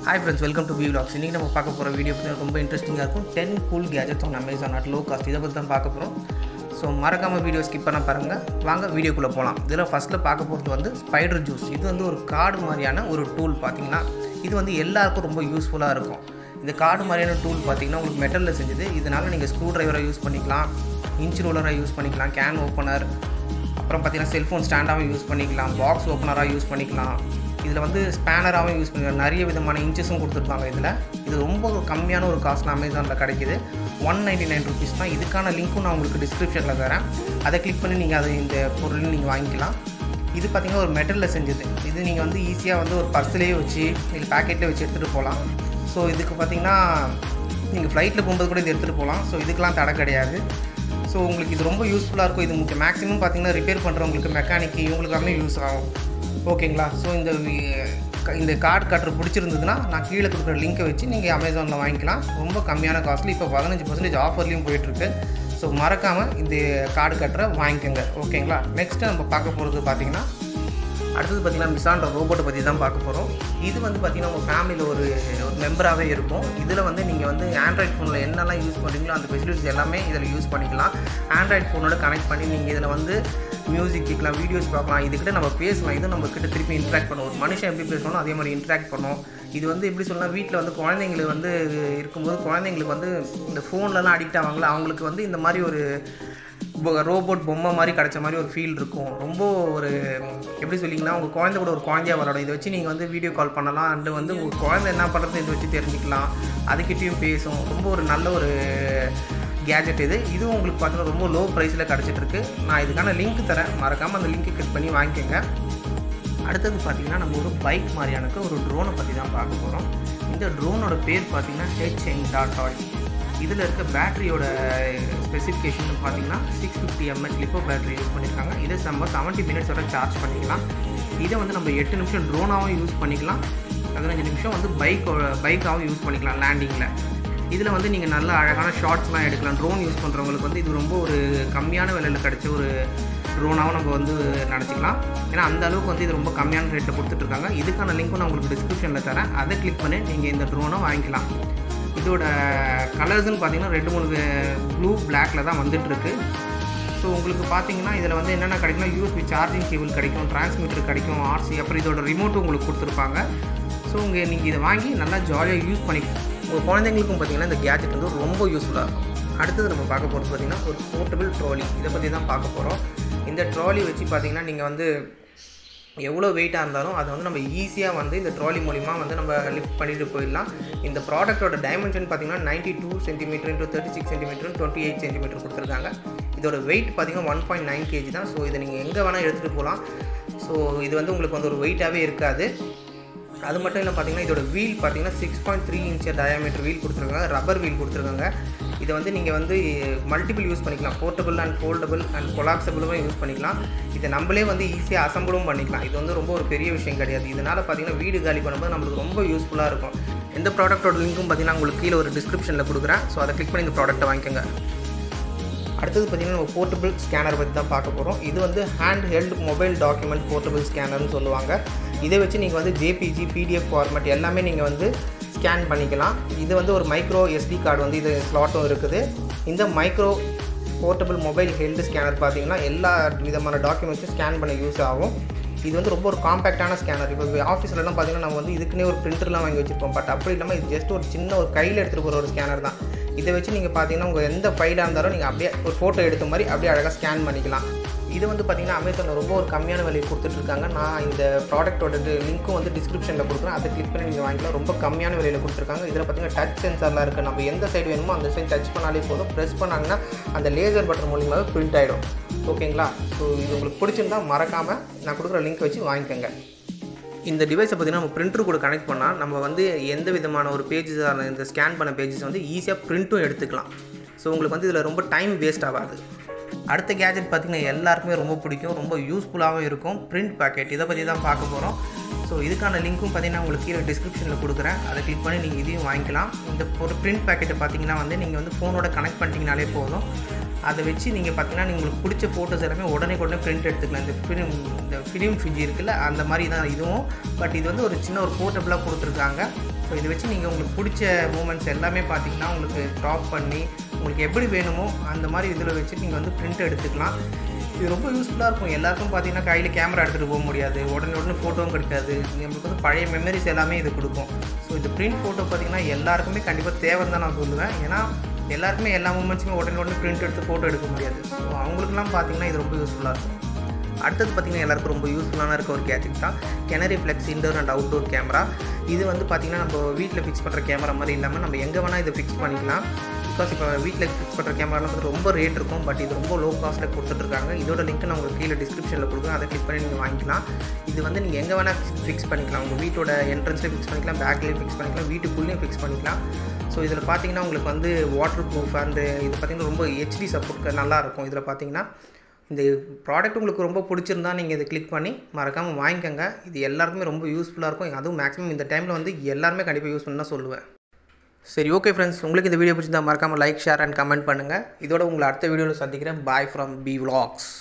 hi friends welcome to vlogs இன்றைக்கி நம்ம பார்க்க போகிற வீடியோ பற்றி ரொம்ப இன்ட்ரெஸ்டிங்காக இருக்கும் ten cool gadgets on Amazon at low cost இதை பற்றி தான் பார்க்க போகிறோம் ஸோ மறக்காமல் வீடியோ ஸ்கிப் பண்ண பாருங்கள் வாங்க வீடியோக்குள்ளே போகலாம் இதில் ஃபஸ்ட்டில் பார்க்க போகிறது வந்து ஸ்பைடர் ஜூஸ் இது வந்து ஒரு கார்டு மாதிரியான ஒரு டூல் பார்த்தீங்கன்னா இது வந்து எல்லாருக்கும் ரொம்ப யூஸ்ஃபுல்லாக இருக்கும் இந்த கார்டு மாதிரியான டூல் பார்த்தீங்கன்னா உங்களுக்கு மெட்டலில் செஞ்சது இதனால் நீங்கள் ஸ்க்ரூ ட்ரைவரை யூஸ் பண்ணிக்கலாம் இன்ச் ரோலரை யூஸ் பண்ணிக்கலாம் கேன் ஓப்பனர் அப்புறம் பார்த்தீங்கன்னா செல்ஃபோன் ஸ்டாண்டாகவும் யூஸ் பண்ணிக்கலாம் பாக்ஸ் ஓப்பனராக யூஸ் பண்ணிக்கலாம் இதில் வந்து ஸ்பேனராகவும் யூஸ் பண்ணிக்கலாம் நிறைய விதமான இன்ச்சஸும் கொடுத்துருப்பாங்க இதில் இது ரொம்ப கம்மியான ஒரு காஸ்ட்டில் அமேசானில் கிடைக்கிது ஒன் நைன்டி நைன் ருபீஸ் தான் இதுக்கான லிங்க்கும் நான் உங்களுக்கு டிஸ்கிரிப்ஷனில் தரேன் அதை கிளிக் பண்ணி நீங்கள் அதை இந்த பொருள் நீங்கள் வாங்கிக்கலாம் இது பார்த்திங்கன்னா ஒரு மெட்டலில் செஞ்சது இது நீங்கள் வந்து ஈஸியாக வந்து ஒரு பர்ஸ்லேயே வச்சு இல்லை பேக்கெட்டில் வச்சு எடுத்துகிட்டு போகலாம் ஸோ இதுக்கு பார்த்திங்கன்னா நீங்கள் ஃப்ளைட்டில் போகும்போது கூட இது எடுத்துகிட்டு போகலாம் ஸோ இதுக்கெலாம் தடை கிடையாது ஸோ உங்களுக்கு இது ரொம்ப யூஸ்ஃபுல்லாக இருக்கும் இது முக்கிய மேக்ஸிமம் பார்த்தீங்கன்னா ரிப்பேர் பண்ணுறவங்களுக்கு மெக்கானிக்கு இவங்களுக்காமே யூஸ் ஆகும் ஓகேங்களா ஸோ இந்த வி- க- இந்த கார்டு கட்டுற பிடிச்சிருந்ததுன்னா நான் கீழே கொடுக்குற லிங்க்கை வச்சு நீங்கள் அமேசானில் வாங்கிக்கலாம் ரொம்ப கம்மியான காஸ்ட்லி இப்போ பதினஞ்சு பர்சன்டேஜ் ஆஃபர்லேயும் போயிட்டுருக்கு ஸோ மறக்காமல் இந்த கார்டு கட்டுற வாங்கிக்கோங்க ஓகேங்களா நெக்ஸ்ட்டு நம்ம பார்க்க போகிறது பார்த்தீங்கன்னா அடுத்தது பார்த்தீங்கன்னா மிசான்ற ரோபோட்டை பற்றி தான் பார்க்க போகிறோம் இது வந்து பார்த்தீங்கன்னா உங்கள் ஃபேமிலியில் ஒரு ஒரு மெம்பராகவே இருக்கும் இதில் வந்து நீங்கள் வந்து ஆண்ட்ராய்ட் ஃபோனில் என்னெல்லாம் யூஸ் பண்ணுறீங்களோ அந்த ஃபெசிலிட்டிஸ் எல்லாமே இதில் யூஸ் பண்ணிக்கலாம் ஆண்ட்ராய்ட் ஃபோனோட கனெக்ட் பண்ணி நீங்கள் இதில் வந்து மியூசிக் கேட்கலாம் வீடியோஸ் பார்க்கலாம் இதுக்கிட்ட நம்ம பேசலாம் இது நம்ம கிட்ட திருப்பி இன்ட்ராக்ட் பண்ணுவோம் ஒரு மனுஷன் எப்படி பேசணும் அதே மாதிரி இன்ட்ராக்ட் பண்ணும் இது வந்து எப்படி சொல்லலாம் வீட்டில் வந்து குழந்தைங்களுக்கு வந்து இருக்கும்போது குழந்தைங்களுக்கு வந்து இந்த ஃபோன்லலாம் அடிக்ட் ஆவாங்களா அவங்களுக்கு வந்து இந்த மாதிரி ஒரு ரோபோட் பொம்மை மாதிரி கிடைச்ச மாதிரி ஒரு ஃபீல் இருக்கும் ரொம்ப ஒரு எப்படி சொல்லிங்கன்னா உங்கள் குழந்தை கூட ஒரு குழந்தையா விளாடும் இதை வச்சு நீங்கள் வந்து வீடியோ கால் பண்ணலாம் அண்டு வந்து உங்கள் குழந்தை என்ன பண்ணுறது இதை வச்சு தெரிஞ்சுக்கலாம் அதுக்கிட்டேயும் பேசும் ரொம்ப ஒரு நல்ல ஒரு கேஜெட் இது இதுவும் உங்களுக்கு பார்த்தீங்கன்னா ரொம்ப லோ ப்ரைஸில் கிடச்சிட்டு இருக்கு நான் இதுக்கான லிங்க் தரேன் மறக்காமல் அந்த லிங்க்கை கிளிக் பண்ணி வாங்கிக்கோங்க அடுத்தது பார்த்தீங்கன்னா நம்ம ஒரு பைக் மாதிரியானக்கு ஒரு ட்ரோனை பற்றி தான் பார்க்க போகிறோம் இந்த ட்ரோனோட பேர் பார்த்தீங்கன்னா ஹெச்என் டாட் ஆல் இதில் இருக்க பேட்டரியோட ஸ்பெசிஃபிகேஷன் பார்த்தீங்கன்னா six fifty M H lipo battery use பண்ணியிருக்காங்க இதை நம்ம செவன்ட்டி மினிட்ஸ் வரை சார்ஜ் பண்ணிக்கலாம் இதை வந்து நம்ம எட்டு நிமிஷம் ட்ரோனாகவும் யூஸ் பண்ணிக்கலாம் பதினஞ்சு நிமிஷம் வந்து பைக் பைக்காகவும் யூஸ் பண்ணிக்கலாம் லேண்டிங்கில் இதில் வந்து நீங்கள் நல்ல அழகான ஷார்ட்ஸ்லாம் எடுக்கலாம் ட்ரோன் யூஸ் பண்ணுறவங்களுக்கு வந்து இது ரொம்ப ஒரு கம்மியான விலையில் கிடைச்ச ஒரு ட்ரோனாகவும் நம்ம வந்து நினச்சிக்கலாம் ஏன்னா அந்த அளவுக்கு வந்து இது ரொம்ப கம்மியான ரேட்டில் கொடுத்துட்ருக்காங்க இதுக்கான லிங்க்கும் நான் உங்களுக்கு டிஸ்கிரிப்ஷனில் தரேன் அதை கிளிக் பண்ணி நீங்கள் இந்த ட்ரோனை வாங்கிக்கலாம் இதோட கலர்ஸ்னு பார்த்தீங்கன்னா ரெண்டு மூணு ப்ளூ பிளாக்ல தான் வந்துட்டுருக்கு ஸோ உங்களுக்கு பார்த்தீங்கன்னா இதில் வந்து என்னென்ன கிடைக்கும்னா யூஎஸ்பி சார்ஜிங் கேபிள் கிடைக்கும் டிரான்ஸ்மிட்டர் கிடைக்கும் ஆர்சி அப்புறம் இதோட ரிமோட்டும் உங்களுக்கு கொடுத்துருப்பாங்க ஸோ உங்கள் நீங்கள் இதை வாங்கி நல்லா ஜாலியாக யூஸ் பண்ணி உங்கள் குழந்தைங்களுக்கும் பார்த்தீங்கன்னா இந்த கேஜெட் வந்து ரொம்ப யூஸ்ஃபுல்லாக இருக்கும் அடுத்தது நம்ம பார்க்க போகிறது பார்த்தீங்கன்னா ஒரு போர்ட்டபிள் ட்ராலி இதை பற்றி தான் பார்க்க போகிறோம் இந்த ட்ராலி வச்சு பார்த்தீங்கன்னா நீங்கள் வந்து எவ்வளோ வெயிட்டாக இருந்தாலும் அதை வந்து நம்ம ஈஸியாக வந்து இந்த ட்ராலி மூலிமா வந்து நம்ம லிஃப்ட் பண்ணிட்டு போயிடலாம் இந்த ப்ராடக்ட்டோட டைமென்ஷன் பார்த்தீங்கன்னா ninety two centimetre into thirty six centimetre twenty eight centimetre கொடுத்துருக்காங்க இதோட வெயிட் பார்த்தீங்கன்னா ஒன் பாயிண்ட் நைன் கேஜி தான் ஸோ இதை நீங்கள் எங்கே வேணால் எடுத்துகிட்டு போகலாம் ஸோ இது வந்து உங்களுக்கு வந்து ஒரு வெயிட்டாகவே இருக்காது அது மட்டும் இல்லை பார்த்தீங்கன்னா இதோட வீல் பார்த்தீங்கன்னா six point three inch diameter wheel கொடுத்துருக்காங்க ரப்பர் வீல் கொடுத்துருக்காங்க இதை வந்து நீங்கள் வந்து மல்டிபிள் யூஸ் பண்ணிக்கலாம் போர்ட்டபிள் அண்ட் ஃபோல்டபுள் அண்ட் கொலாப்சபிளும் யூஸ் பண்ணிக்கலாம் இதை நம்மளே வந்து ஈஸியாக அசம்பிளும் பண்ணிக்கலாம் இது வந்து ரொம்ப ஒரு பெரிய விஷயம் கிடையாது இதனால் பார்த்தீங்கன்னா வீடு காலி பண்ணும்போது நம்மளுக்கு ரொம்ப யூஸ்ஃபுல்லாக இருக்கும் எந்த ப்ராடக்ட்டோட லிங்க்கும் பார்த்தீங்கன்னா உங்களுக்கு கீழே ஒரு டிஸ்கிரிப்ஷனில் கொடுக்குறேன் ஸோ அதை கிளிக் பண்ணி இந்த ப்ராடக்ட்டை வாங்கிக்கோங்க அடுத்தது பார்த்தீங்கன்னா நம்ம போர்ட்டபிள் ஸ்கேனர் பற்றி தான் பார்க்க போகிறோம் இது வந்து hand held mobile document portable ஸ்கேனர்னு சொல்லுவாங்க இதை வச்சு நீங்கள் வந்து ஜேபிஜி பிடிஎஃப் ஃபார்மேட் எல்லாமே நீங்கள் வந்து ஸ்கேன் பண்ணிக்கலாம் இது வந்து ஒரு மைக்ரோ எஸ்டி கார்டு வந்து இது ஸ்லாட்டும் இருக்குது இந்த micro portable mobile health scanner பார்த்தீங்கன்னா எல்லா விதமான டாக்குமெண்ட்ஸும் ஸ்கேன் பண்ண யூஸ் ஆகும் இது வந்து ரொம்ப ஒரு காம்பேக்டான ஸ்கேனர் இப்போ ஆஃபீஸ்லலாம் பார்த்தீங்கன்னா நம்ம வந்து இதுக்குன்னே ஒரு பிரிண்டர்லாம் வாங்கி வச்சுருப்போம் பட் அப்படி இல்லாமல் இது ஜஸ்ட் ஒரு சின்ன ஒரு கையில் எடுத்துகிட்டு போகிற ஒரு ஸ்கேனர் தான் இதை வச்சு நீங்கள் பார்த்தீங்கன்னா உங்கள் எந்த ஃபைலாக இருந்தாலும் நீங்கள் அப்படியே ஒரு ஃபோட்டோ எடுத்த மாதிரி அப்படியே அழகாக ஸ்கேன் பண்ணிக்கலாம் இது வந்து பார்த்தீங்கன்னா அமேசானில் ரொம்ப ஒரு கம்மியான விலையை கொடுத்துட்ருக்காங்க நான் இந்த ப்ராடக்ட்டோட லிங்க்கும் வந்து டிஸ்கிரிப்ஷனில் கொடுக்குறேன் அதை கிளிக் பண்ணி நீங்கள் வாங்கிக்கலாம் ரொம்ப கம்மியான விலையில் கொடுத்துருக்காங்க இதில் பார்த்தீங்கன்னா டச் சென்சார்லாம் இருக்குது நம்ம எந்த சைடு வேணுமோ அந்த சைடு டச் பண்ணாலே போதும் ப்ரெஸ் பண்ணாங்கன்னா அந்த லேசர் பட்டன் மூலியமாகவே பிரிண்ட் ஆகிடும் ஓகேங்களா ஸோ இது உங்களுக்கு பிடிச்சிருந்தா மறக்காமல் நான் கொடுக்குற லிங்க் வச்சு வாங்கிக்கோங்க இந்த டிவைஸை பார்த்தீங்கன்னா நம்ம பிரிண்டர் கூட கனெக்ட் பண்ணால் நம்ம வந்து எந்த விதமான ஒரு பேஜஸ் இந்த ஸ்கேன் பண்ண பேஜஸ் வந்து ஈஸியாக பிரிண்ட்டும் எடுத்துக்கலாம் ஸோ உங்களுக்கு வந்து இதில் ரொம்ப டைம் வேஸ்ட் ஆகாது அடுத்த கேஜெட் பார்த்திங்கன்னா எல்லாருக்குமே ரொம்ப பிடிக்கும் ரொம்ப யூஸ்ஃபுல்லாகவும் இருக்கும் பிரிண்ட் பேக்கெட் இதை பற்றி தான் பார்க்க போகிறோம் ஸோ இதுக்கான லிங்க்கும் பார்த்தீங்கன்னா உங்களுக்கு கீழே டிஸ்கிரிப்ஷனில் கொடுக்குறேன் அதை கிளிக் பண்ணி நீங்கள் இதையும் வாங்கிக்கலாம் இந்த ஒரு பிரிண்ட் பேக்கெட்டை பார்த்தீங்கன்னா வந்து நீங்கள் வந்து ஃபோனோட கனெக்ட் பண்ணிட்டீங்கனாலே போதும் அதை வச்சு நீங்கள் பார்த்தீங்கன்னா நீங்க உங்களுக்கு பிடிச்ச ஃபோட்டோஸ் எல்லாமே உடனே உடனே பிரிண்ட் எடுத்துக்கலாம் இந்த ஃபிலிம் இந்த ஃபிலிம் ஃபிஜி இருக்குல்ல அந்த மாதிரி தான் இதுவும் பட் இது வந்து ஒரு சின்ன ஒரு போர்ட்டபிளாக கொடுத்துருக்காங்க ஸோ இதை வச்சு நீங்கள் உங்களுக்கு பிடிச்ச மூமெண்ட்ஸ் எல்லாமே பார்த்தீங்கன்னா உங்களுக்கு க்ராப் பண்ணி உங்களுக்கு எப்படி வேணுமோ அந்த மாதிரி இதில் வச்சு நீங்கள் வந்து பிரிண்ட் எடுத்துக்கலாம் இது ரொம்ப யூஸ்ஃபுல்லாக இருக்கும் எல்லாருக்கும் பார்த்தீங்கன்னா கையில் கேமரா எடுத்துகிட்டு போக முடியாது உடனே உடனே ஃபோட்டோவும் கிடைக்காது நம்மளுக்கு வந்து பழைய மெமரிஸ் எல்லாமே இது கொடுக்கும் ஸோ இந்த பிரிண்ட் ஃபோட்டோ பார்த்தீங்கன்னா எல்லாருக்குமே கண்டிப்பாக தேவைன்னு தான் நான் சொல்லுவேன் ஏன்னா எல்லாருக்குமே எல்லா மூமெண்ட்ஸுமே உடனே உடனே பிரிண்ட் எடுத்து ஃபோட்டோ எடுக்க முடியாது ஸோ அவங்களுக்குலாம் பார்த்தீங்கன்னா இது ரொம்ப யூஸ்ஃபுல்லாக இருக்கும் அடுத்தது பார்த்திங்கன்னா எல்லாருக்கும் ரொம்ப யூஸ்ஃபுல்லான இருக்க ஒரு கேஜெட் தான் Canary Flex indoor and outdoor camera இது வந்து பார்த்திங்கன்னா நம்ம வீட்டில் ஃபிக்ஸ் பண்ணுற கேமரா மாதிரி இல்லாமல் நம்ம எங்கே வேணால் இதை ஃபிக்ஸ் பண்ணிக்கலாம் பிகாஸ் இப்போ வீட்டில் ஃபிக்ஸ் பண்ணுற கேமராலாம் வந்து ரொம்ப ரேட் இருக்கும் பட் இது ரொம்ப லோ காஸ்ட்டில் கொடுத்துட்ருக்காங்க இதோட லிங்க் நான் உங்களுக்கு கீழே டிஸ்கிரிப்ஷனில் கொடுக்குறேன் அதை கிளிக் பண்ணி நீங்கள் வாங்கிக்கலாம் இது வந்து நீங்கள் எங்கே வேணால் ஃபிக்ஸ் பண்ணிக்கலாம் உங்கள் வீட்டோட என்ட்ரன்ஸ்லேயும் ஃபிக்ஸ் பண்ணிக்கலாம் பேக்லேயும் ஃபிக்ஸ் பண்ணிக்கலாம் வீட்டுக்குள்ளேயும் ஃபிக்ஸ் பண்ணிக்கலாம் ஸோ இதில் பார்த்தீங்கன்னா உங்களுக்கு வந்து வாட்டர் ப்ரூஃப் அண்டு இது பார்த்திங்கன்னா ரொம்ப ஹெச்டி சப்போர்ட் நல்லாயிருக்கும் இதில் பார்த்தீங்கன்னா இந்த ப்ராடக்ட் உங்களுக்கு ரொம்ப பிடிச்சிருந்தா நீங்கள் இதை கிளிக் பண்ணி மறக்காமல் வாங்கிக்கோங்க இது எல்லாருக்குமே ரொம்ப யூஸ்ஃபுல்லாக இருக்கும் அதுவும் மேக்ஸிமம் இந்த டைமில் வந்து எல்லாருமே கண்டிப்பாக யூஸ் பண்ண தான் சொல்லுவேன் சரி ஓகே ஃப்ரெண்ட்ஸ் உங்களுக்கு இந்த வீடியோ பிடிச்சிருந்தா மறக்காமல் லைக் ஷேர் அண்ட் கமெண்ட் பண்ணுங்கள் இதோட உங்களை அடுத்த வீடியோவில் சந்திக்கிறேன் பாய் ஃப்ரம் பி vlogs